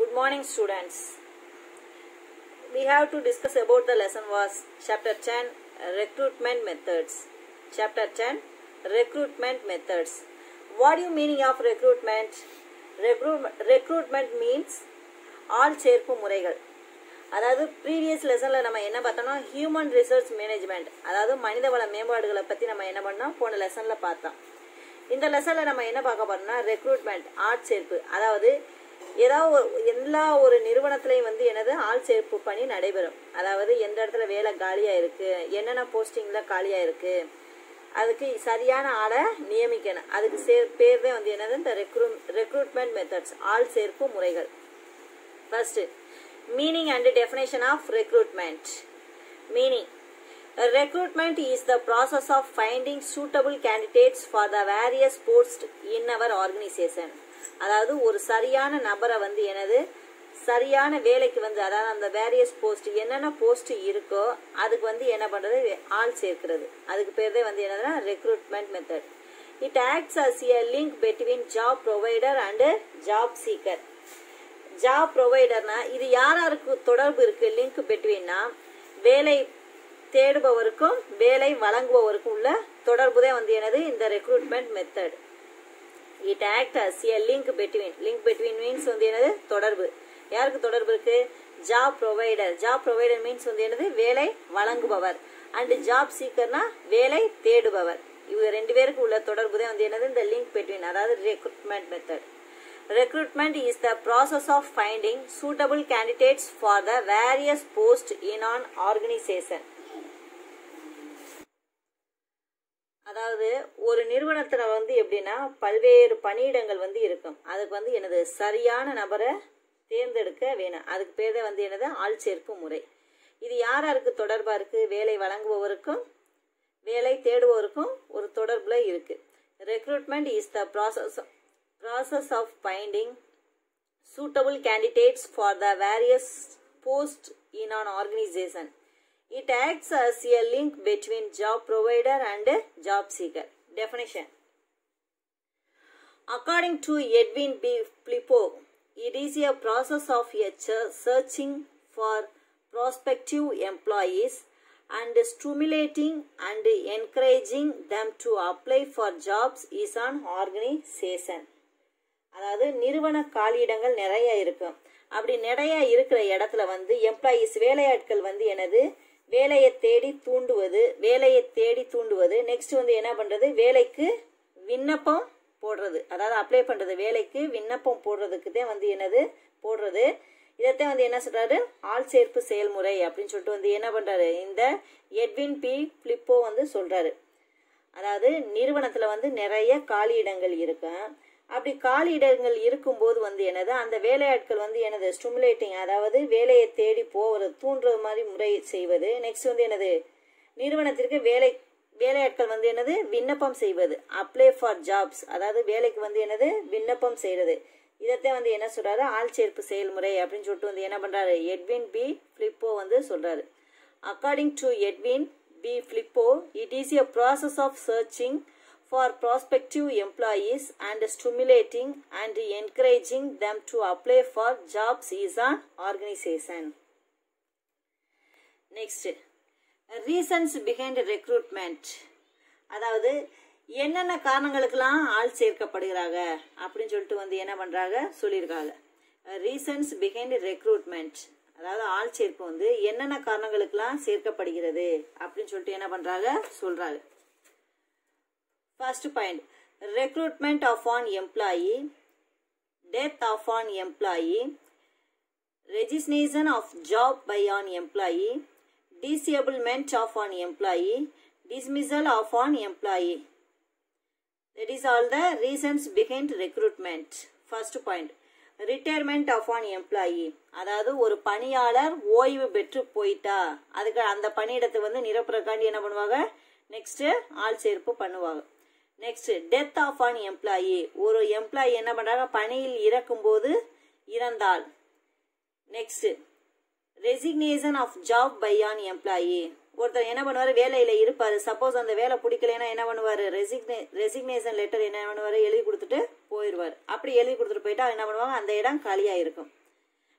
Good morning, students. We have to discuss about the lesson was chapter 10 uh, recruitment methods. Chapter 10 recruitment methods. What do you meaning of recruitment? Recruit, recruitment means ஆள் சேர்ப்பு முறைகள் அதாவது previous லெசனில் நம்ம என்ன பார்த்தோம்னா human resource management அதாவது மனிதவள மேம்பாடுகளை பற்றி நம்ம என்ன பண்ணோம் போன லெசனில் பார்த்தோம் இந்த லெசனில் நம்ம என்ன பார்க்க போறோம்னா ரெக்ரூட்மெண்ட் ஆள் சேர்ப்பு அதாவது ஏதாவது ஒரு எல்லா ஒரு நிறுவனத்திலையும் வந்து என்னது ஆள் சேர்ப்பு பணி நடைபெறும் அதாவது எந்த இடத்துல வேலை காலியாக இருக்குது என்னென்ன போஸ்டிங்கில் காலியாக இருக்குது அதுக்கு சரியான ஆளை நியமிக்கணும் அதுக்கு சே பேர் தான் வந்து என்னது இந்த ரெக்ரூட் ரெக்ரூட்மெண்ட் மெத்தட்ஸ் ஆள் சேர்ப்பு முறைகள் first meaning and definition of recruitment meaning recruitment is the process of finding suitable candidates for the various posts in our organization அதாவது ஒரு சரியான நபரை வந்து எனது சரியான வேலைக்கு வந்து அதாவது அந்த வேரியஸ் போஸ்ட் என்னென்ன போஸ்ட் இருக்கோ அதுக்கு வந்து என்ன பண்றது ஆள் சேர்க்கிறது அதுக்கு பேர் தான் வந்து என்னதுன்னா recruitment method it acts as a link between job provider and job seeker job ப்ரொவைடர்னா இது யார் யாருக்கு தொடர்பு இருக்கு லிங்க் பிட்வீன்னா வேலை தேடுபவருக்கும் வேலை வழங்குபவருக்கும் உள்ள தொடர்பு தான் வந்து என்னது இந்த recruitment method it act as a link between link between means வந்து என்னது தொடர்பு யாருக்கு தொடர்பு இருக்கு job provider job provider means வந்து என்னது வேலை வழங்குபவர் அண்ட் ஜாப் சீக்கர்னா வேலை தேடுபவர் இவங்க ரெண்டு பேருக்கு உள்ள தொடர்பு தான் வந்து என்னது இந்த லிங்க் பிட்வீன் அதாவது recruitment method recruitment is the process of finding suitable candidates for the various posts in an organization அதாவது ஒரு நிறுவனத்துல வந்து எப்படின்னா பல்வேறு பணியிடங்கள் வந்து இருக்கும் அதுக்கு வந்து எனது சரியான நபரை தேர்ந்தெடுக்க வேணும் அதுக்கு பேர் தான் வந்து என்னது ஆள் சேர்ப்பு முறை இது யார் யாருக்கு தொடர்பா இருக்கு வேலை வழங்குபவருக்கும் வேலை தேடுபவருக்கும் ஒரு தொடர்புல இருக்கு recruitment is the process process of finding suitable candidates for the various posts in an organization. It acts as a link between job provider and job seeker. Definition According to Edwin B. Flippo, it is a process of a searching for prospective employees and stimulating and encouraging them to apply for jobs is an organization. அதாவது நிறுவன காலியிடங்கள் நிறைய இருக்கும் அப்படி நிறைய இருக்கிற இடத்துல வந்து employees வேலையாட்கள் வந்து எனது வேலையை தேடி தூண்டுவது வேலையை தேடி தூண்டுவது நெக்ஸ்ட் வந்து என்ன பண்றது வேலைக்கு விண்ணப்பம் போடுறது அதாவது அப்ளை பண்றது வேலைக்கு விண்ணப்பம் போடுறதுக்கு தான் வந்து என்னது போடுறது இதைத்தான் வந்து என்ன சொல்றாரு ஆள் சேர்ப்பு செயல்முறை அப்படின்னு சொல்லிட்டு வந்து என்ன பண்றாரு இந்த எட்வின் பி பிளிப்போ வந்து சொல்றாரு அதாவது நிறுவனத்துல வந்து நிறைய காலியிடங்கள் இருக்கும் அப்படி காலி இடங்கள் இருக்கும்போது வந்து என்னது அந்த வேலையாட்கள் வந்து எனது ஸ்டிமுலேட்டிங் அதாவது வேலையை தேடி போவது தூண்டுறது மாதிரி முறை செய்வது நெக்ஸ்ட் வந்து என்னது நிறுவனத்திற்கு வேலை வேலையாட்கள் வந்து என்னது விண்ணப்பம் செய்வது அப்ளை ஃபார் ஜாப்ஸ் அதாவது வேலைக்கு வந்து என்னது விண்ணப்பம் செய்யறது இதைத்தான் வந்து என்ன சொல்றாரு ஆள் சேர்ப்பு செயல்முறை அப்படின்னு சொல்லிட்டு வந்து என்ன பண்றாரு எட்வின் பி பிளிப்போ வந்து சொல்றாரு according to Edwin B Flippo it is a process of searching for prospective employees and stimulating and encouraging them to apply for jobs is an organization. Next, reasons behind recruitment. அதாவது என்னென்ன காரணங்களுக்கெல்லாம் ஆள் சேர்க்கப்படுகிறாங்க அப்படின்னு சொல்லிட்டு வந்து என்ன பண்றாங்க சொல்லியிருக்காங்க ரீசன்ஸ் பிஹைண்ட் ரெக்ரூட்மெண்ட் அதாவது ஆள் சேர்ப்பு வந்து என்னென்ன காரணங்களுக்கெல்லாம் சேர்க்கப்படுகிறது அப்படின்னு சொல்லிட்டு என்ன பண்றாங்க சொல்றாங்க First point recruitment of an employee, death of an employee, resignation of job by an employee, disablement of an employee, dismissal of an employee. That is all the reasons behind recruitment. First point retirement of an employee அதாவது ஒரு பணியாளர் ஓய்வு பெற்று போயிட்டா அதுக்கு அந்த பணியிடத்தை வந்து நிரப்புறக்காண்டி என்ன பண்ணுவாங்க நெக்ஸ்ட் ஆள் சேர்ப்பு பண்ணுவாங்க next death of an employee ஒரு எம்ப்ளாயி என்ன பண்றாங்க பணியில் இறக்கும் போது இறந்தால் next resignation of job by an employee ஒருத்தர் என்ன பண்ணுவாரு வேலையில இருப்பாரு சப்போஸ் அந்த வேலை பிடிக்கலைன்னா என்ன பண்ணுவாரு ரெசிக்னே ரெசிக்னேஷன் லெட்டர் என்ன பண்ணுவாரு எழுதி கொடுத்துட்டு போயிடுவார் அப்படி எழுதி கொடுத்துட்டு போயிட்டா என்ன பண்ணுவாங்க அந்த இடம் காலியா இருக்கும்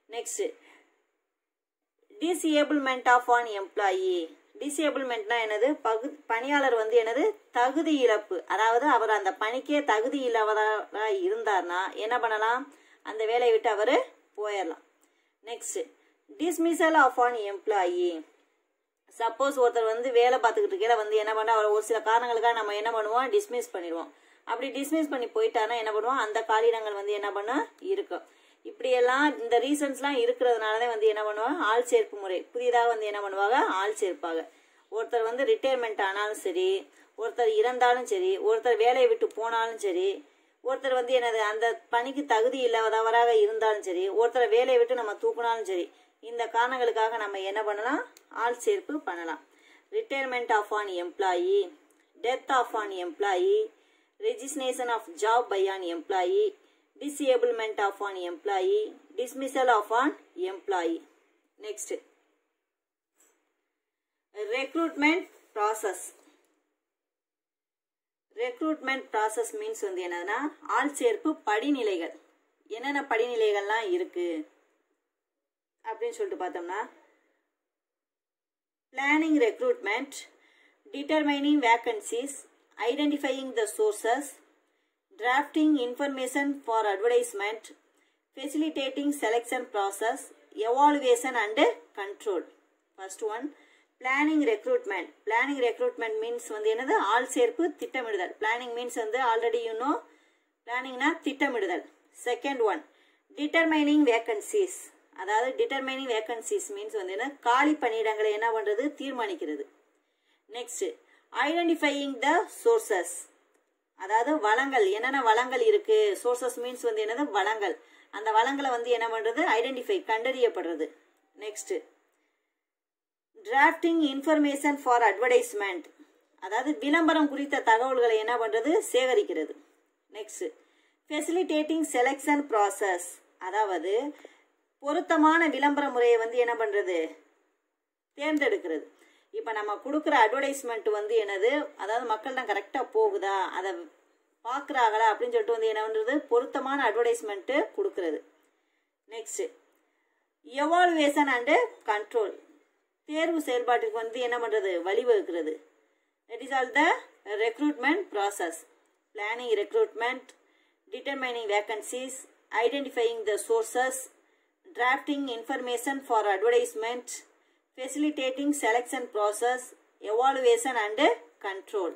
next disablement of an employee டிசேபிள்மெண்ட்னா என்னது பகு பணியாளர் வந்து என்னது தகுதி இழப்பு அதாவது அவர் அந்த பணிக்கே தகுதி இல்லாதவராக இருந்தார்னா என்ன பண்ணலாம் அந்த வேலையை விட்டு அவர் போயிடலாம் next dismissal of an employee suppose ஒருத்தர் வந்து வேலை பார்த்துக்கிட்டு இருக்கையில வந்து என்ன பண்ணா அவர் ஒரு சில காரணங்களுக்காக நம்ம என்ன பண்ணுவோம் டிஸ்மிஸ் பண்ணிடுவோம் அப்படி டிஸ்மிஸ் பண்ணி போயிட்டாருன்னா என்ன பண்ணுவோம் அந்த காலிடங்கள் வந்து என்ன பண்ண இருக்கும் இப்படியெல்லாம் இந்த ரீசன்ஸ்லாம் இருக்கிறதுனால தான் வந்து என்ன பண்ணுவாங்க ஆள் சேர்ப்பு முறை புதிதாக வந்து என்ன பண்ணுவாங்க ஆள் சேர்ப்பாங்க ஒருத்தர் வந்து ரிட்டையர்மெண்ட் ஆனாலும் சரி ஒருத்தர் இறந்தாலும் சரி ஒருத்தர் வேலையை விட்டு போனாலும் சரி ஒருத்தர் வந்து என்னது அந்த பணிக்கு தகுதி இல்லாதவராக இருந்தாலும் சரி ஒருத்தரை வேலையை விட்டு நம்ம தூக்குனாலும் சரி இந்த காரணங்களுக்காக நம்ம என்ன பண்ணலாம் ஆள் சேர்ப்பு பண்ணலாம் retirement of an employee death of an employee registration of job by an employee disablement of an employee dismissal of an employee next recruitment process recruitment process means வந்து என்னதுன்னா ஆள் சேர்ப்பு படிநிலைகள் என்னென்ன படிநிலைகள்லாம் இருக்கு அப்படின்னு சொல்லிட்டு பார்த்தோம்னா planning recruitment determining vacancies identifying the sources drafting information for advertisement, facilitating selection process, evaluation and control. First one, planning recruitment. Planning recruitment means வந்து என்னது ஆள் சேர்ப்பு திட்டமிடுதல் planning means வந்து already you know planningனா திட்டமிடுதல் செகண்ட் ஒன் டிட்டர்மைனிங் வேக்கன்சிஸ் அதாவது determining vacancies means வந்து என்ன காலி பணியிடங்களை என்ன பண்றது தீர்மானிக்கிறது நெக்ஸ்ட் ஐடென்டிஃபையிங் த சோர்சஸ் அதாவது வளங்கள் என்னென்ன வளங்கள் இருக்கு சோர்சஸ் மீன்ஸ் வந்து என்னது வளங்கள் அந்த வளங்களை வந்து என்ன பண்றது ஐடென்டிஃபை கண்டறியப்படுறது next drafting information for advertisement அதாவது விளம்பரம் குறித்த தகவல்களை என்ன பண்றது சேகரிக்கிறது நெக்ஸ்ட் ஃபெசிலிட்டேட்டிங் செலெக்ஷன் ப்ராசஸ் அதாவது பொருத்தமான விளம்பர முறையை வந்து என்ன பண்றது தேர்ந்தெடுக்கிறது இப்போ நம்ம கொடுக்குற அட்வர்டைஸ்மெண்ட் வந்து என்னது அதாவது மக்கள் தான் கரெக்டாக போகுதா அதை பார்க்குறாங்களா அப்படின்னு சொல்லிட்டு வந்து என்ன பண்ணுறது பொருத்தமான அட்வர்டைஸ்மெண்ட்டு கொடுக்கறது நெக்ஸ்ட் எவாலுவேஷன் அண்டு கண்ட்ரோல் தேர்வு செயல்பாட்டுக்கு வந்து என்ன பண்ணுறது வழிவகுக்கிறது that is all the recruitment process planning recruitment determining vacancies identifying the sources drafting information for advertisement facilitating selection process, evaluation and control.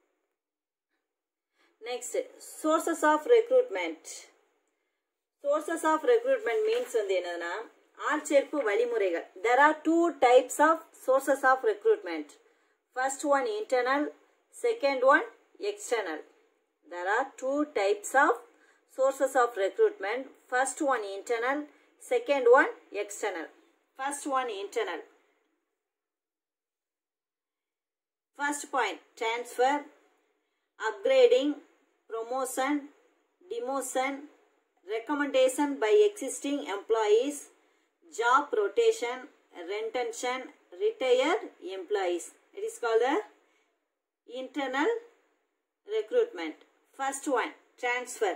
Next, sources of recruitment. Sources of recruitment means வந்து என்னதுன்னா ஆள் சேர்ப்பு வழிமுறைகள் there are two types of sources of recruitment first one internal second one external there are two types of sources of recruitment first one internal second one external first one internal First point transfer, upgrading, promotion, demotion, recommendation by existing employees, job rotation, retention, retire employees. It is called the internal recruitment. First one transfer.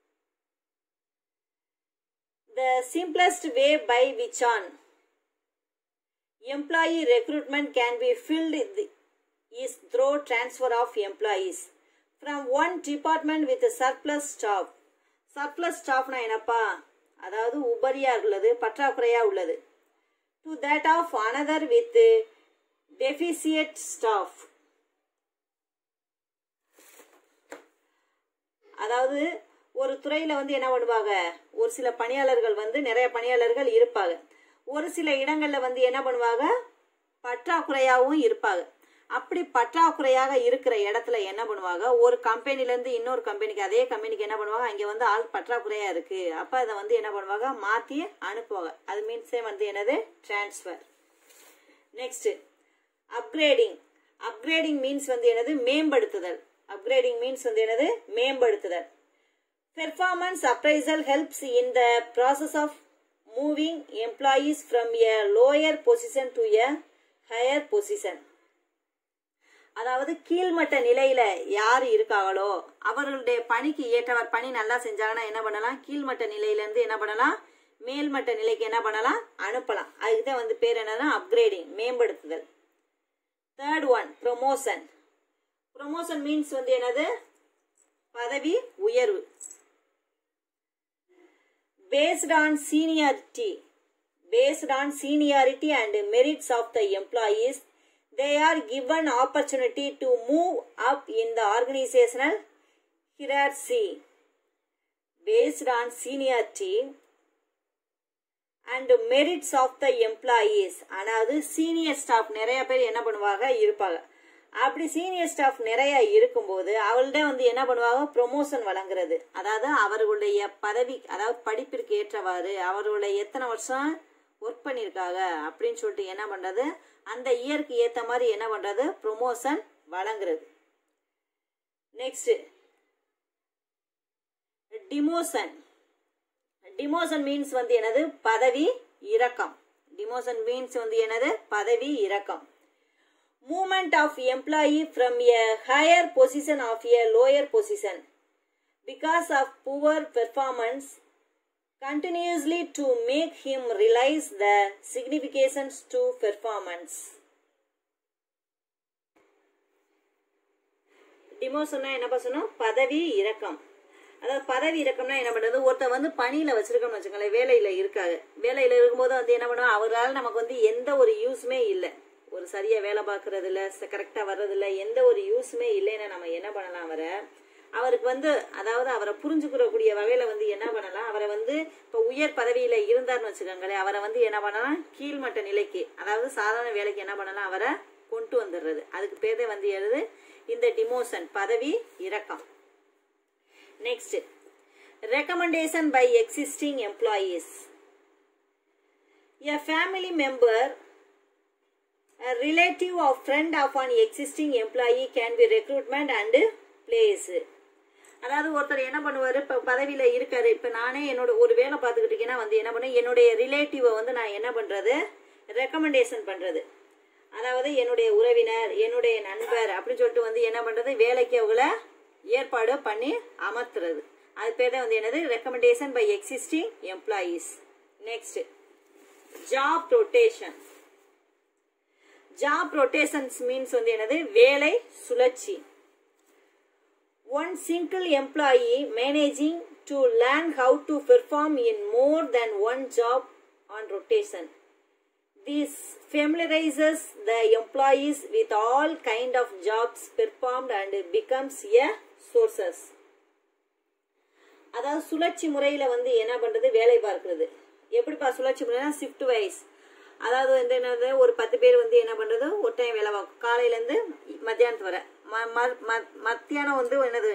The simplest way by which on employee recruitment can be filled is through transfer of employees from one department with a surplus staff. surplus staffனா என்னப்பா அதாவது உபரியா உள்ளது பற்றாக்குறையா உள்ளது to that of another with deficient staff அதாவது ஒரு துறையில வந்து என்ன பண்ணுவாங்க ஒரு சில பணியாளர்கள் வந்து நிறைய பணியாளர்கள் இருப்பாங்க ஒரு சில இடங்கள்ல வந்து என்ன பண்ணுவாங்க பற்றாக்குறையாகவும் இருப்பாங்க அப்படி பற்றாக்குறையாக இருக்கிற இடத்துல என்ன பண்ணுவாங்க ஒரு கம்பெனிலேருந்து இன்னொரு கம்பெனிக்கு அதே கம்பெனிக்கு என்ன பண்ணுவாங்க அங்கே வந்து ஆள் பற்றாக்குறையாக இருக்குது அப்போ அதை வந்து என்ன பண்ணுவாங்க மாற்றி அனுப்புவாங்க அது மீன்ஸே வந்து என்னது transfer next upgrading upgrading means வந்து என்னது மேம்படுத்துதல் அப்கிரேடிங் மீன்ஸ் வந்து என்னது மேம்படுத்துதல் performance appraisal helps in the process of moving employees from a lower position to a higher position அதாவது கீழ்மட்ட நிலையில யார் இருக்காங்களோ அவர்களுடைய பணிக்கு ஏற்றவர் பணி நல்லா செஞ்சாங்கன்னா என்ன பண்ணலாம் கீழ்மட்ட நிலையில இருந்து என்ன பண்ணலாம் மேல்மட்ட நிலைக்கு என்ன பண்ணலாம் அனுப்பலாம் அதுக்கு தான் வந்து பேர் என்னன்னா அப்கிரேடிங் மேம்படுத்துதல் third one promotion promotion means வந்து என்னது பதவி உயர்வு based on seniority based on seniority and merits of the employees they are given opportunity to move up in the organizational hierarchy based on seniority and merits of the employees அதாவது senior staff நிறைய பேர் என்ன பண்ணுவாங்க இருப்பாங்க அப்படி senior staff நிறைய இருக்கும்போது அவள்கிட்ட வந்து என்ன பண்ணுவாங்க ப்ரொமோஷன் வழங்குறது அதாவது அவர்களுடைய பதவி அதாவது படிப்பிற்கு ஏற்றவாறு அவர்களுடைய எத்தனை வருஷம் ஒர்க் பண்ணியிருக்காங்க அப்படின்னு சொல்லிட்டு என்ன பண்றது அந்த இயருக்கு ஏற்ற மாதிரி என்ன பண்றது ப்ரொமோஷன் வழங்குறது நெக்ஸ்ட் டிமோஷன் டிமோஷன் மீன்ஸ் வந்து என்னது பதவி இறக்கம் டிமோஷன் மீன்ஸ் வந்து என்னது பதவி இறக்கம் movement of employee from a higher position of a lower position because of poor performance continuously to make him realize the significance to performance டிமோஷன்னா என்னப்பா சொன்னோம் பதவி இறக்கம் அதாவது பதவி இறக்கம்னா என்ன பண்றது ஒருத்தர் வந்து பணியில வச்சிருக்கோம்னு வச்சுக்கோங்களேன் வேலையில இருக்காது வேலையில இருக்கும்போது வந்து என்ன பண்ணுவோம் அவரால் நமக்கு வந்து எந்த ஒரு யூஸுமே இல்லை ஒரு சரியா வேலை பார்க்கறது இல்ல கரெக்டா வர்றது இல்ல எந்த ஒரு யூஸுமே இல்லைன்னா நம்ம என்ன பண்ணலாம் அவரை அவருக்கு வந்து அதாவது அவரை புரிஞ்சுக்கிறக்கூடிய வகையில வந்து என்ன பண்ணலாம் அவரை வந்து இப்ப உயர் பதவியில இருந்தார்னு வச்சுக்கோங்களேன் அவரை வந்து என்ன பண்ணலாம் கீழ்மட்ட நிலைக்கு அதாவது சாதாரண வேலைக்கு என்ன பண்ணலாம் அவரை கொண்டு வந்துடுறது அதுக்கு பேரே வந்து எழுது இந்த டிமோஷன் பதவி இறக்கம் next recommendation by existing employees a family member A relative or friend of an existing employee can be recruitment and place. அதாவது ஒருத்தர் என்ன பண்ணுவாரு இப்ப பதவியில இருக்காரு இப்ப நானே என்னோட ஒரு வேலை பார்த்துக்கிட்டு இருக்கேன்னா வந்து என்ன பண்ண என்னுடைய ரிலேட்டிவை வந்து நான் என்ன பண்றது ரெக்கமெண்டேஷன் பண்றது அதாவது என்னுடைய உறவினர் என்னுடைய நண்பர் அப்படின்னு சொல்லிட்டு வந்து என்ன பண்றது வேலைக்கு அவங்கள ஏற்பாடு பண்ணி அமர்த்துறது அது பேர் தான் வந்து என்னது recommendation by existing employees next job rotation job rotations means வந்து என்னது வேலை சுழற்சி one single employee managing to learn how to perform in more than one job on rotation this familiarizes the employees with all kind of jobs performed and becomes a sources அதாவது சுழற்சி முறையில வந்து என்ன பண்றது வேலை பார்க்கிறது எப்படிப்பா சுழற்சி முறைனா ஷிஃப்ட் வைஸ் அதாவது வந்து என்னது ஒரு பத்து பேர் வந்து என்ன பண்றது ஒரு டைம் வேலை பார்க்கும் காலையில இருந்து மத்தியானத்து வர ம- ம- ம- மத்தியானம் வந்து என்னது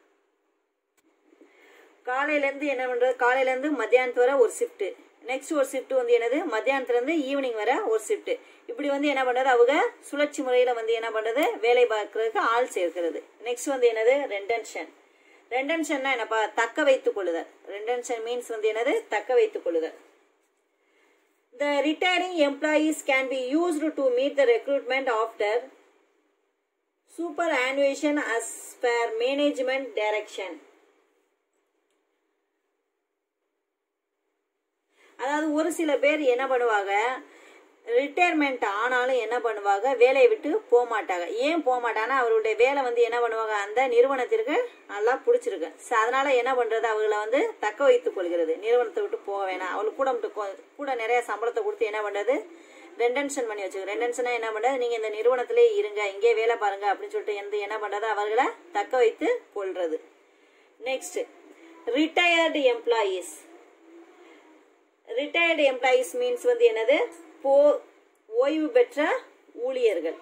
காலையில இருந்து என்ன பண்றது காலையில இருந்து மத்தியானத்து வர ஒரு ஷிஃப்ட் நெக்ஸ்ட் ஒரு ஷிஃப்ட் வந்து என்னது மத்தியானத்துல இருந்து ஈவினிங் வர ஒரு ஷிஃப்ட் இப்படி வந்து என்ன பண்றது அவங்க சுழற்சி முறையில வந்து என்ன பண்றது வேலை பார்க்கறதுக்கு ஆள் சேர்க்கிறது நெக்ஸ்ட் வந்து என்னது ரெண்டன்ஷன் ரெண்டன்ஷன்னா என்னப்பா தக்க வைத்துக் கொள்ளுதல் ரெண்டன்ஷன் மீன்ஸ் வந்து என்னது தக்க வைத்துக் கொள்ளுதல் The retiring employees can be used to meet the recruitment after superannuation as per management direction. அதாவது ஒரு சில பேர் என்ன பண்ணுவாங்க ரிட்டையர்மெண்ட் ஆனாலும் என்ன பண்ணுவாங்க வேலையை விட்டு போக மாட்டாங்க ஏன் போக மாட்டாங்கன்னா அவருடைய வேலை வந்து என்ன பண்ணுவாங்க அந்த நிறுவனத்திற்கு நல்லா பிடிச்சிருக்கு So, அதனால என்ன பண்றது அவங்கள வந்து தக்க வைத்துக் கொள்கிறது நிறுவனத்தை விட்டு போக வேணாம் அவளுக்கு கூட மட்டும் கொ- கூட நிறைய சம்பளத்தை கொடுத்து என்ன பண்றது ரெண்டன்ஷன் பண்ணி வச்சுக்க ரெண்டன்ஷனா என்ன பண்றது நீங்க இந்த நிறுவனத்திலே இருங்க இங்கே வேலை பாருங்க அப்படின்னு சொல்லிட்டு எந்த என்ன பண்றது அவர்களை தக்க வைத்து கொள்றது next retired employees retired employees means வந்து என்னது போ ஓய்வு பெற்ற ஊழியர்கள்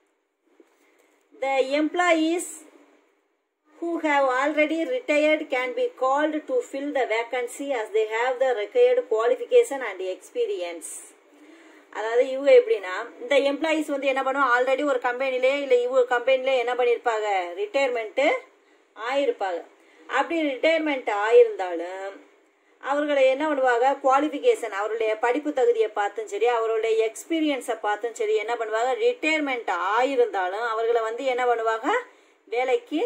the employees who have already retired can be called to fill the vacancy as they have the required qualification and experience அதாவது இவங்க எப்படின்னா இந்த எம்ப்ளாயீஸ் வந்து என்ன பண்ணுவோம் ஆல்ரெடி ஒரு கம்பெனிலே இல்லை இவங்க கம்பெனிலே என்ன பண்ணியிருப்பாங்க ரிட்டையர்மெண்ட்டு ஆயிருப்பாங்க அப்படி ரிட்டையர்மெண்ட் ஆயிருந்தாலும் அவர்களை என்ன பண்ணுவாங்க குவாலிஃபிகேஷன் அவருடைய படிப்பு தகுதியை பார்த்தும் சரி அவருடைய எக்ஸ்பீரியன்ஸை பார்த்தும் சரி என்ன பண்ணுவாங்க ரிட்டையர்மெண்ட் ஆயிருந்தாலும் அவர்களை வந்து என்ன பண்ணுவாங்க வேலைக்கு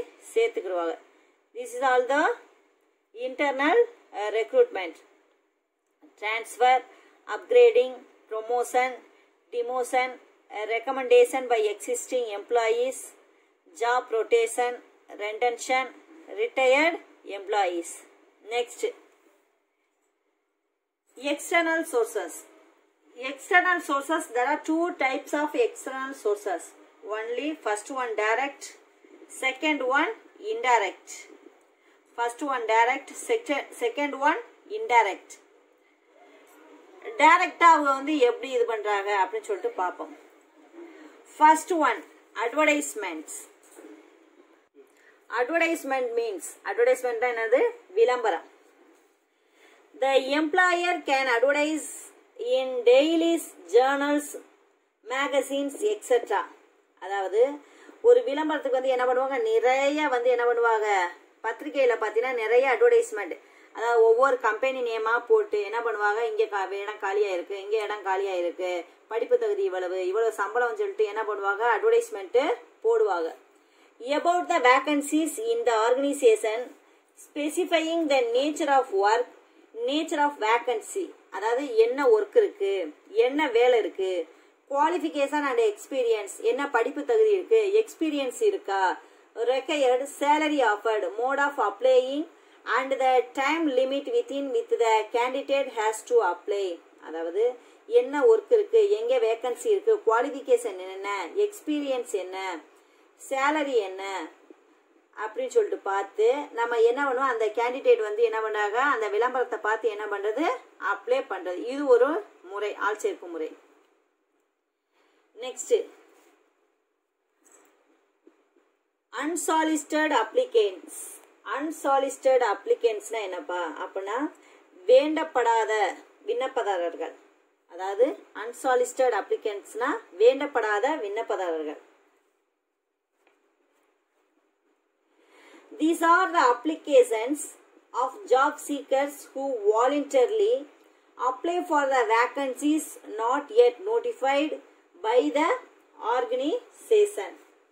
சேர்த்துக்கிடுவாங்க this is all the internal recruitment transfer upgrading promotion demotion uh, recommendation by existing employees job rotation retention retired employees next external sources external sources there are two types of external sources only first one direct second one indirect first one direct second second one indirect டைரக்டா அவங்க வந்து எப்படி இது பண்றாங்க அப்படின்னு சொல்லிட்டு பார்ப்போம் first one advertisements advertisement means advertisement என்னது விளம்பரம் the employer can advertise in dailies journals magazines etcetera அதாவது ஒரு விளம்பரத்துக்கு வந்து என்ன பண்ணுவாங்க நிறைய வந்து என்ன பண்ணுவாங்க பத்திரிகையில் பார்த்தீங்கன்னா நிறைய அட்வர்டைஸ்மெண்ட் அதாவது ஒவ்வொரு கம்பெனி நேமாக போட்டு என்ன பண்ணுவாங்க இங்கே கா இடம் காலியாக இருக்குது இங்கே இடம் காலியாக இருக்குது படிப்பு தகுதி இவ்வளவு இவ்வளவு சம்பளம் சொல்லிட்டு என்ன பண்ணுவாங்க அட்வர்டைஸ்மெண்ட்டு போடுவாங்க about the vacancies in the organization specifying the nature of work nature of vacancy அதாவது என்ன ஒர்க் இருக்கு என்ன வேலை இருக்கு குவாலிஃபிகேஷன் அண்ட் எக்ஸ்பீரியன்ஸ் என்ன படிப்பு தகுதி இருக்கு எக்ஸ்பீரியன்ஸ் இருக்கா required salary offered mode of applying and the time limit within with the candidate has to apply அதாவது என்ன ஒர்க் இருக்கு எங்க வேகன்சி இருக்கு குவாலிஃபிகேஷன் என்ன எக்ஸ்பீரியன்ஸ் என்ன சேலரி என்ன அப்படின்னு சொல்லிட்டு பார்த்து நம்ம என்ன பண்ணுவோம் அந்த கேண்டிடேட் வந்து என்ன பண்ணாங்க அந்த விளம்பரத்தை பார்த்து என்ன பண்றது அப்ளை பண்றது இது ஒரு முறை ஆள் சேர்ப்பு முறை நெக்ஸ்ட் அன்சாலிஸ்டட் அப்ளிகேன்ஸ் அன்சாலிஸ்டட் அப்ளிகேன்ஸ்னா என்னப்பா அப்படின்னா வேண்டப்படாத விண்ணப்பதாரர்கள் அதாவது அன்சாலிஸ்டட் அப்ளிகன்ஸ்னா வேண்டப்படாத விண்ணப்பதாரர்கள் These are the applications of job seekers who voluntarily apply for the vacancies not yet notified by the organization.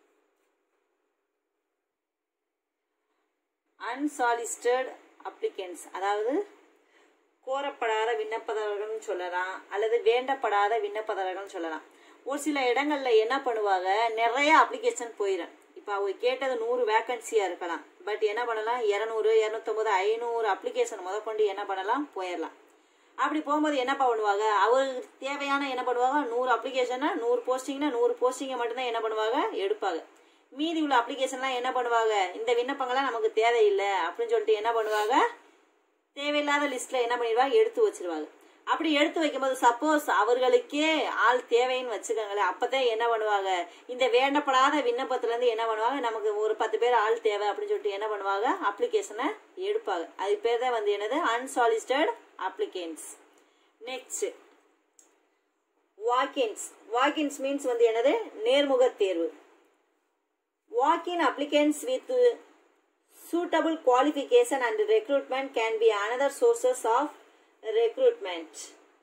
Unsolicited applicants அதாவது கோரப்படாத விண்ணப்பதாரர்கள்னு சொல்லலாம் அல்லது வேண்டப்படாத விண்ணப்பதாரர்கள்னு சொல்லலாம் ஒரு சில இடங்கள்ல என்ன பண்ணுவாங்க நிறைய அப்ளிகேஷன் போயிடும் இப்போ அவங்க கேட்டது நூறு வேக்கன்சியாக இருக்கலாம் பட் என்ன பண்ணலாம் இரநூறு இரநூத்தொம்பது ஐநூறு அப்ளிகேஷன் முதற்கொண்டு என்ன பண்ணலாம் போயிடலாம் அப்படி போகும்போது என்னப்பா பண்ணுவாங்க அவருக்கு தேவையான என்ன பண்ணுவாங்க நூறு அப்ளிகேஷனை நூறு போஸ்டிங்னா நூறு போஸ்டிங்கை மட்டும்தான் என்ன பண்ணுவாங்க எடுப்பாங்க மீதி உள்ள அப்ளிகேஷன்லாம் என்ன பண்ணுவாங்க இந்த விண்ணப்பங்கள்லாம் நமக்கு தேவையில்லை அப்படின்னு சொல்லிட்டு என்ன பண்ணுவாங்க தேவையில்லாத லிஸ்ட்ல என்ன பண்ணிடுவாங்க எடுத்து வச்சிருவாங்க அப்படி எடுத்து வைக்கும்போது சப்போஸ் அவர்களுக்கே ஆள் தேவைன்னு வச்சுக்கோங்களேன் அப்பதான் என்ன பண்ணுவாங்க இந்த வேண்டப்படாத விண்ணப்பத்துல இருந்து என்ன பண்ணுவாங்க நமக்கு ஒரு பத்து பேர் ஆள் தேவை அப்படின்னு சொல்லிட்டு என்ன பண்ணுவாங்க அப்ளிகேஷனை எடுப்பாங்க அது பேர் தான் வந்து என்னது unsolicited applicants next walk-ins walk-ins means வந்து என்னது நேர்முக தேர்வு walk-in applicants with suitable qualification and recruitment can be another sources of recruitment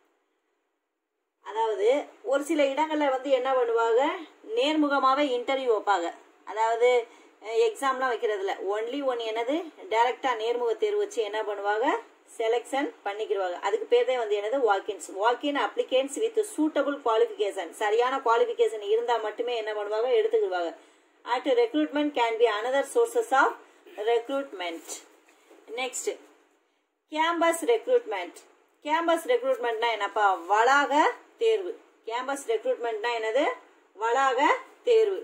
அதாவது ஒரு சில இடங்களில் வந்து என்ன பண்ணுவாங்க நேர்முகமாகவே இன்டர்வியூ வைப்பாங்க அதாவது எக்ஸாம்லாம் வைக்கிறதுல ஒன்லி ஒன் என்னது டைரக்டாக நேர்முக தேர்வு வச்சு என்ன பண்ணுவாங்க செலெக்ஷன் பண்ணிக்கிடுவாங்க அதுக்கு பேர் தான் வந்து என்னது walk-ins walk-in applicants with suitable qualification சரியான குவாலிஃபிகேஷன் இருந்தால் மட்டுமே என்ன பண்ணுவாங்க எடுத்துக்கிடுவாங்க at recruitment can be another sources of recruitment next campus recruitment campus ரெக்ரூட்மெண்ட்னா என்னப்பா வளாக தேர்வு கேம்பஸ் ரெக்ரூட்மெண்ட்னா என்னது வளாக தேர்வு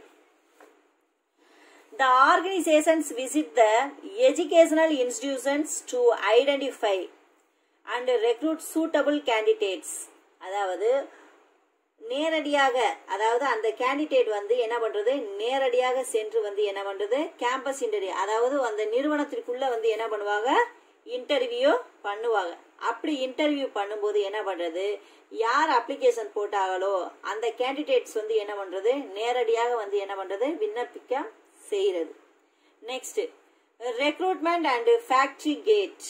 The organizations visit the educational institutions to identify and recruit suitable candidates. அதாவது நேரடியாக அதாவது அந்த கேண்டிடேட் வந்து என்ன பண்றது நேரடியாக சென்று வந்து என்ன பண்றது கேம்பஸ் இன்டர்வியூ அதாவது அந்த நிறுவனத்திற்குள்ள வந்து என்ன பண்ணுவாங்க இன்டர்வியூ பண்ணுவாங்க அப்படி இன்டர்வியூ பண்ணும்போது என்ன பண்றது யார் அப்ளிகேஷன் போட்டாங்களோ அந்த கேண்டிடேட்ஸ் வந்து என்ன பண்றது நேரடியாக வந்து என்ன பண்றது விண்ணப்பிக்க செய்யறது next recruitment and factory gate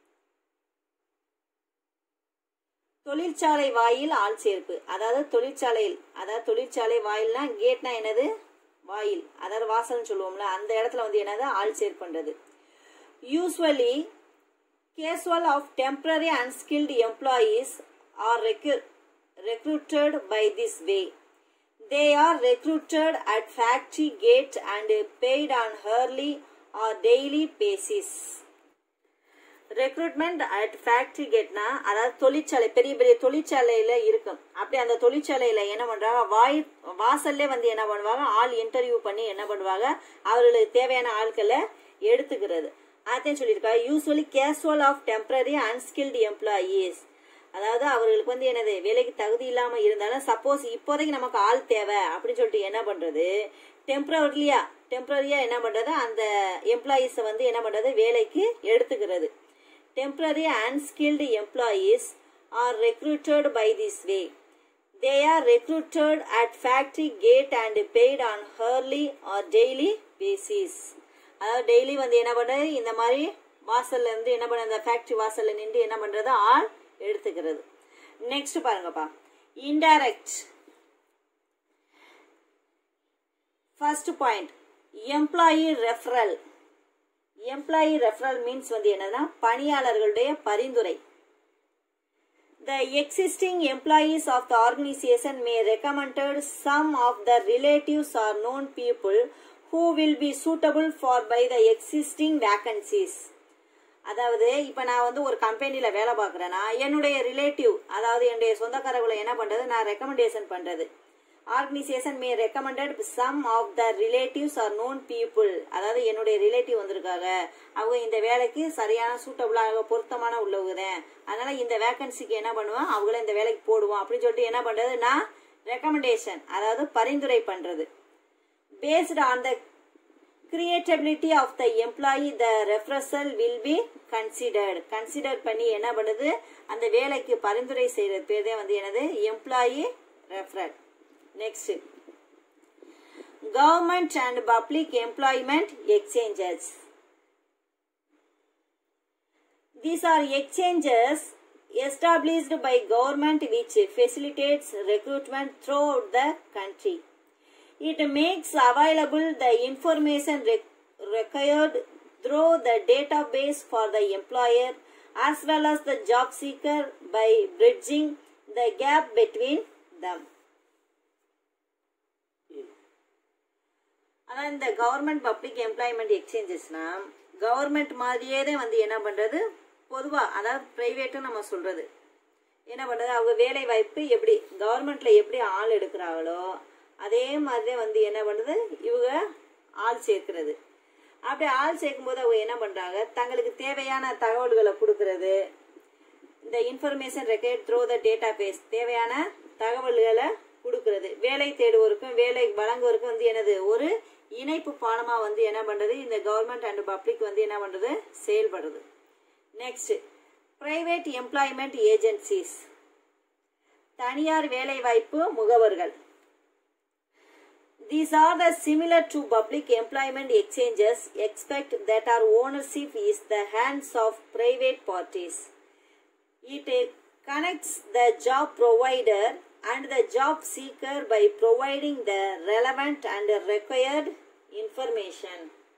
தொழிற்சாலை வாயில் ஆள் சேர்ப்பு அதாவது தொழிற்சாலையில் அதாவது தொழிற்சாலை வாயில்னா கேட்னா என்னது வாயில் அதாவது வாசல்னு சொல்லுவோம்ல அந்த இடத்துல வந்து என்னது ஆள் சேர்ப்புன்றது usually casual of temporary unskilled employees are recru- recruited by this way. They are recruited at factory gate and paid on hourly or daily basis. Recruitment at factory கேட்னா அதாவது தொழிற்சாலை பெரிய பெரிய தொழிற்சாலையில இருக்கும் அப்படி அந்த தொழிற்சாலையில என்ன பண்றாங்க வாய் வாசல்லே வந்து என்ன பண்ணுவாங்க ஆள் இன்டர்வியூ பண்ணி என்ன பண்ணுவாங்க அவர்களுக்கு தேவையான ஆட்களை எடுத்துக்கிறது அதையும் சொல்லியிருக்காங்க usually casual of temporary unskilled employees அதாவது அவர்களுக்கு வந்து என்னது வேலைக்கு தகுதி இல்லாம இருந்தாலும் சப்போஸ் இப்போதைக்கு நமக்கு ஆள் தேவை அப்படின்னு சொல்லிட்டு என்ன பண்றது டெம்பரரியா டெம்பரரியா என்ன பண்றது அந்த எம்ப்ளாயீஸை வந்து என்ன பண்றது வேலைக்கு எடுத்துக்கிறது temporary unskilled employees are recruited by this way they are recruited at factory gate and paid on hourly or daily basis அதாவது டெய்லி வந்து என்ன பண்றது இந்த மாதிரி வாசல்ல இருந்து என்ன பண்ண இந்த ஃபேக்டரி வாசல்ல நின்று என்ன பண்றது ஆள் எடுத்துக்கிறது நெக்ஸ்ட் பாருங்கப்பா indirect first point employee referral employee referral means வந்து என்னன்னா பணியாளர்களுடைய பரிந்துரை The existing employees of the organization may recommended some of the relatives or known people who will be suitable for by the existing vacancies. அதாவது இப்போ நான் வந்து ஒரு கம்பெனியில் வேலை பார்க்குறேன்னா என்னுடைய ரிலேட்டிவ் அதாவது என்னுடைய சொந்தக்காரர்களை என்ன பண்ணுறது நான் ரெக்கமெண்டேஷன் பண்ணுறது organisation may recommended some of the relatives or known people அதாவது என்னுடைய ரிலேட்டிவ் வந்திருக்காங்க அவங்க இந்த வேலைக்கு சரியான சூட்டபுளாக பொருத்தமான உள்ளவங்க தான் அதனால இந்த வேகன்சிக்கு என்ன பண்ணுவோம் அவங்கள இந்த வேலைக்கு போடுவோம் அப்படின்னு சொல்லிட்டு என்ன பண்றது நான் ரெக்கமெண்டேஷன் அதாவது பரிந்துரை பண்றது based on the credibility of the employee the referrals will be considered consider பண்ணி என்ன பண்ணுது அந்த வேலைக்கு பரிந்துரை செய்யறது பேர் தான் வந்து என்னது employee referral next government and public employment exchanges These are exchanges established by government which facilitates recruitment throughout the country. It makes available the information re- required through the database for the employer as well as the job seeker by bridging the gap between them. ஆனால் இந்த government public employment எக்ஸ்சேஞ்சஸ்னா government மாதிரியே தான் வந்து என்ன பண்ணுறது பொதுவாக அதாவது ப்ரைவேட்டும் நம்ம சொல்கிறது என்ன பண்ணுறது அவங்க வேலை வாய்ப்பு எப்படி கவர்மெண்ட்டில் எப்படி ஆள் எடுக்கிறாங்களோ அதே மாதிரி தான் வந்து என்ன பண்ணுறது இவங்க ஆள் சேர்க்கிறது அப்படி ஆள் சேர்க்கும்போது அவங்க என்ன பண்ணுறாங்க தங்களுக்கு தேவையான தகவல்களை கொடுக்கறது இந்த information record through the database தேவையான தகவல்களை கொடுக்கறது வேலை தேடுவோருக்கும் வேலை வழங்குவோருக்கும் வந்து என்னது ஒரு இணைப்பு பாலமா வந்து என்ன பண்றது இந்த கவர்மெண்ட் அண்ட் பப்ளிக் வந்து என்ன பண்றது செயல்படுறது நெக்ஸ்ட் பிரைவேட் எம்ப்ளாய்மெண்ட் ஏஜென்சிஸ் தனியார் வேலை வாய்ப்பு முகவர்கள் These are the similar to public employment exchanges except that our ownership is the hands of private parties. It uh, connects the job provider and the job seeker by providing the relevant and required information.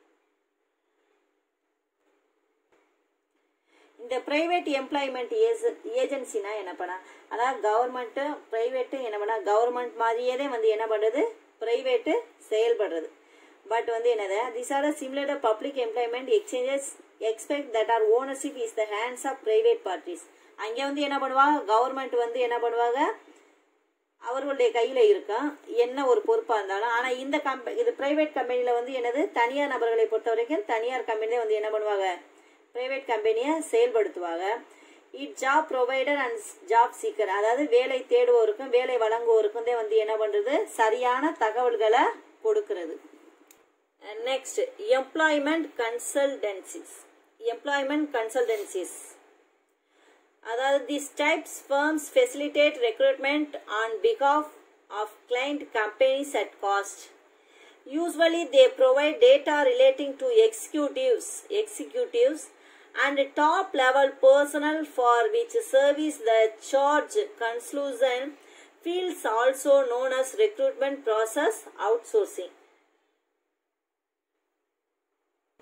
இந்த private employment ஏஜென்சினா என்ன பண்ணா அதாவது government private என்ன பண்ணா government மாதிரியே தான் வந்து என்ன பண்ணுறது ப்ரைவேட்டு செயல்படுறது பட் வந்து என்னது this are similar public employment exchanges except that are ownership is the hands of private parties அங்கே வந்து என்ன பண்ணுவாங்க கவர்மெண்ட் வந்து என்ன பண்ணுவாங்க அவர்களுடைய கையில் இருக்கும் என்ன ஒரு பொறுப்பாக இருந்தாலும் ஆனால் இந்த கம்ப இது பிரைவேட் கம்பெனியில் வந்து என்னது தனியார் நபர்களை பொறுத்த வரைக்கும் தனியார் கம்பெனியில் வந்து என்ன பண்ணுவாங்க பிரைவேட் கம்பெனியை செயல்படுத்துவாங்க it job provider and job seeker அதாவது வேலை தேடுவோருக்கும் வேலை வழங்குவோருக்கும் தான் வந்து என்ன பண்ணுறது சரியான தகவல்களை கொடுக்கிறது next employment consultancies employment consultancies அதாவது this types firms facilitate recruitment on பிகாஃப் of client companies at cost usually they provide data relating to executives executives and top level personnel for which service the charge conclusion fields also known as recruitment process outsourcing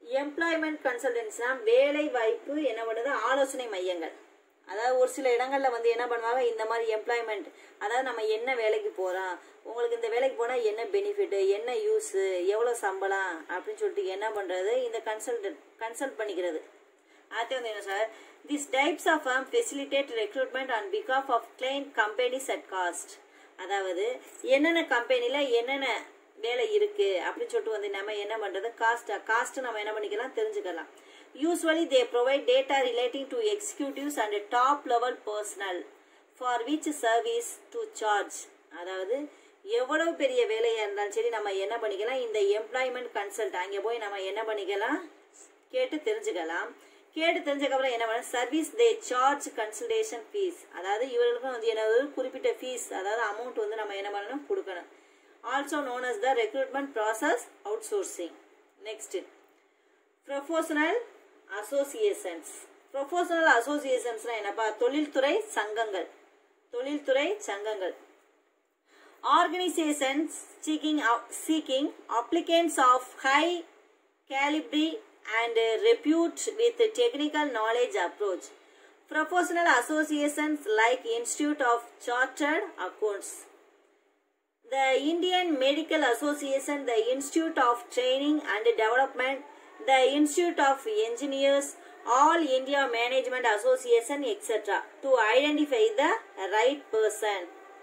employment கன்சல்டன்ஸ்னா வேலை வாய்ப்பு என்ன பண்ணுது ஆலோசனை மையங்கள் அதாவது ஒரு சில இடங்கள்ல வந்து என்ன பண்ணுவாங்க இந்த மாதிரி எம்ப்ளாய்மெண்ட் அதாவது நம்ம என்ன வேலைக்கு போறோம் உங்களுக்கு இந்த வேலைக்கு போனா என்ன பெனிஃபிட் என்ன யூஸ் எவ்வளவு சம்பளம் அப்படின்னு சொல்லிட்டு என்ன பண்றது இந்த கன்சல்டன்ட் கன்சல்ட் பண்ணிக்கிறது அது வந்து என்ன sir this types of firm facilitate recruitment on பிகாஃப் of client companies at cost அதாவது என்னென்ன கம்பெனில என்னென்ன வேலை இருக்கு அப்படின்னு சொல்லிட்டு வந்து நம்ம என்ன பண்றது காஸ்ட் காஸ்ட் நம்ம என்ன பண்ணிக்கலாம் தெரிஞ்சுக்கலாம் usually they provide data relating to executives and top level personnel for which service to charge அதாவது எவ்வளவு பெரிய வேலையா இருந்தாலும் சரி நம்ம என்ன பண்ணிக்கலாம் இந்த எம்ப்ளாய்மெண்ட் கன்சல்ட் அங்கே போய் நம்ம என்ன பண்ணிக்கலாம் கேட்டு தெரிஞ்சுக்கலாம் கேட்டு தெரிஞ்சக்கப்புறம் என்ன பண்ண service they charge consultation fees அதாவது இவர்களுக்கும் வந்து என்ன ஒரு குறிப்பிட்ட ஃபீஸ் அதாவது அமௌண்ட் வந்து நம்ம என்ன பண்ணணும் கொடுக்கணும் also known as the recruitment process outsourcing next professional associations professional அசோசியேஷன்ஸ்னா என்னப்பா தொழில்துறை சங்கங்கள் தொழில்துறை சங்கங்கள் organizations seeking seeking applicants of high caliber and repute with technical knowledge approach professional associations like institute of chartered accounts the indian medical association the institute of training and development the institute of engineers all india management association etc to identify the right person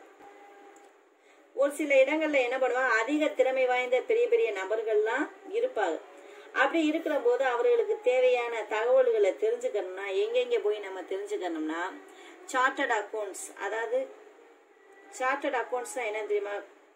ஒரு சில இடங்கள்ல என்ன பண்ணுவாங்க அதிக திறமை வாய்ந்த பெரிய பெரிய நபர்கள்லாம் இருப்பாங்க அப்படி இருக்கிற போது அவர்களுக்கு தேவையான தகவல்களை தெரிஞ்சுக்கணும்னா எங்கெங்க போய் நம்ம தெரிஞ்சுக்கணும்னா சார்ட்டர்ட் அக்கௌண்ட்ஸ் அதாவது சார்ட்டர்ட் அக்கௌண்ட்ஸ் என்ன தெரியுமா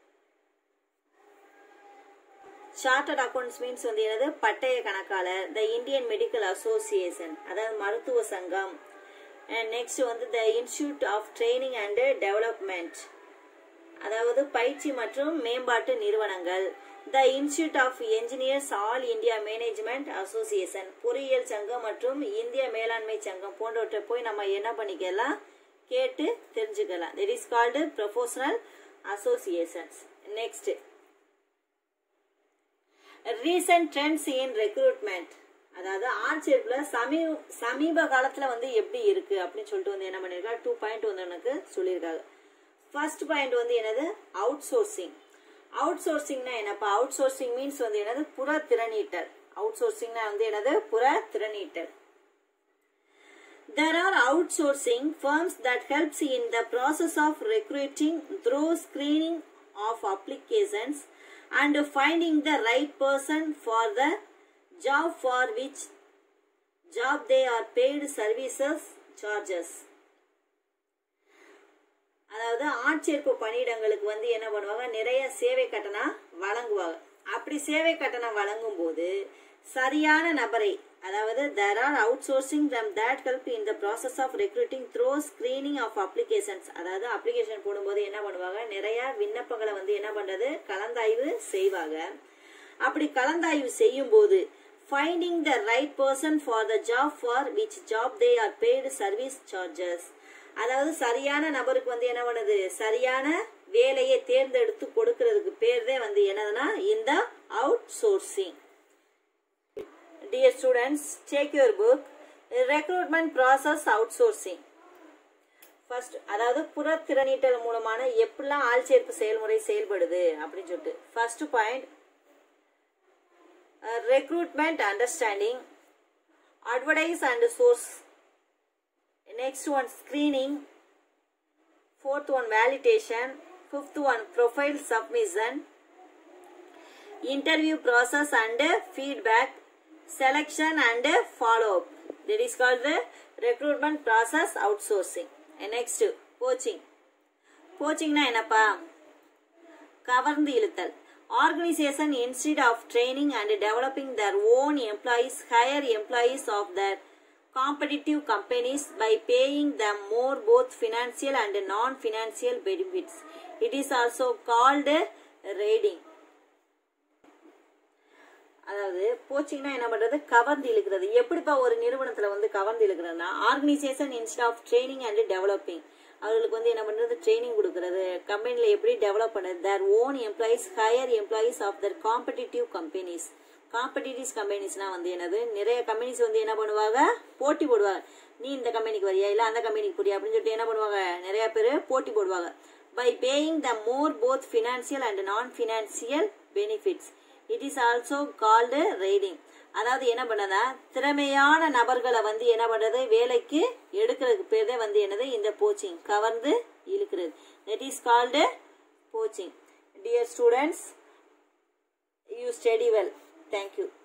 சார்ட்டர்ட் அக்கௌண்ட்ஸ் மீன்ஸ் வந்து என்னது பட்டய கணக்காளர் த இந்தியன் மெடிக்கல் அசோசியேஷன் அதாவது மருத்துவ சங்கம் அண்ட் நெக்ஸ்ட் வந்து the institute of training and development அதாவது பயிற்சி மற்றும் மேம்பாட்டு நிறுவனங்கள் the institute of engineers all India management association பொறியியல் சங்கம் மற்றும் இந்திய மேலாண்மை சங்கம் போன்றவற்றை போய் நம்ம என்ன பண்ணிக்கலாம் கேட்டு தெரிஞ்சுக்கலாம் it is called professional associations next recent trends in recruitment அதாவது ஆட்சேர்ப்புல சமீப சமீப காலத்துல வந்து எப்படி இருக்கு அப்படின்னு சொல்லிட்டு வந்து என்ன பண்ணிருக்காங்க டூ பாயிண்ட் வந்து எனக்கு சொல்லியிருக்காங்க ஃபர்ஸ்ட் பாயிண்ட் வந்து என்னது அவுட் சோர்சிங் அவுட் சோர்சிங்னா என்னப்பா அவுட் சோர்சிங் மீன்ஸ் வந்து என்னது புற திறனீட்டல் அவுட் சோர்சிங்னா வந்து என்னது புற திறனீட்டல் There are outsourcing firms that helps in the process of recruiting through screening of applications and finding the right person for the job for which job they are paid services charges. அதாவது ஆட்சேர்ப்பு பணியிடங்களுக்கு வந்து என்ன பண்ணுவாங்க நிறைய சேவை கட்டணம் வழங்குவாங்க அப்படி சேவை கட்டணம் வழங்கும் போது சரியான நபரை அதாவது there are outsourcing from that help in the process of recruiting through screening of applications அதாவது அப்ளிகேஷன் போடும்போது என்ன பண்ணுவாங்க நிறைய விண்ணப்பங்களை வந்து என்ன பண்றது கலந்தாய்வு செய்வாங்க அப்படி கலந்தாய்வு செய்யும் போது finding the right person for the job for which job they are paid service charges அதாவது சரியான நபருக்கு வந்து என்ன பண்ணுது சரியான வேலையை தேர்ந்தெடுத்து கொடுக்கறதுக்கு பேர் தான் வந்து என்னதுன்னா இந்த outsourcing dear students take your book recruitment process outsourcing first அதாவது புறத்திறனீட்டல் மூலமான எப்படிலாம் ஆள் சேர்ப்பு செயல்முறை செயல்படுது அப்படின்னு சொல்லிட்டு first point recruitment understanding advertise and source next one screening fourth one validation fifth one profile submission interview process and feedback selection and follow up that is called the recruitment process outsourcing and next poaching போச்சிங்னா என்னப்பா கவர்ந்து இழுத்தல் organisation instead of training and developing their own employees hire employees of their competitive companies by paying them more both financial and non-financial benefits. It is also called raiding. அதாவது போச்சிங்னா என்ன பண்றது கவர்ந்து இழுக்கிறது எப்படிப்பா ஒரு நிறுவனத்துல வந்து கவர்ந்து இழுக்கிறதுனா organisation instead of training and developing அவர்களுக்கு வந்து என்ன பண்றது ட்ரைனிங் கொடுக்கறது கம்பெனில எப்படி டெவலப் பண்ணுறது their own employees hire employees of their competitive companies competitives கம்பெனிஸ்னா வந்து என்னது நிறைய கம்பெனிஸ் வந்து என்ன பண்ணுவாங்க போட்டி போடுவாங்க நீ இந்த கம்பெனிக்கு வரியா இல்ல அந்த கம்பெனிக்கு போறியா அப்படின்னு சொல்லிட்டு என்ன பண்ணுவாங்க நிறைய பேர் போட்டி போடுவாங்க by paying the more both financial and non financial benefits it is also called raiding அதாவது என்ன பண்ணதா திறமையான நபர்களை வந்து என்ன பண்றது வேலைக்கு எடுக்கிறதுக்கு பேர் தான் வந்து என்னது இந்த போச்சிங் கவர்ந்து இழுக்கிறது that is called poaching dear students you study well thank you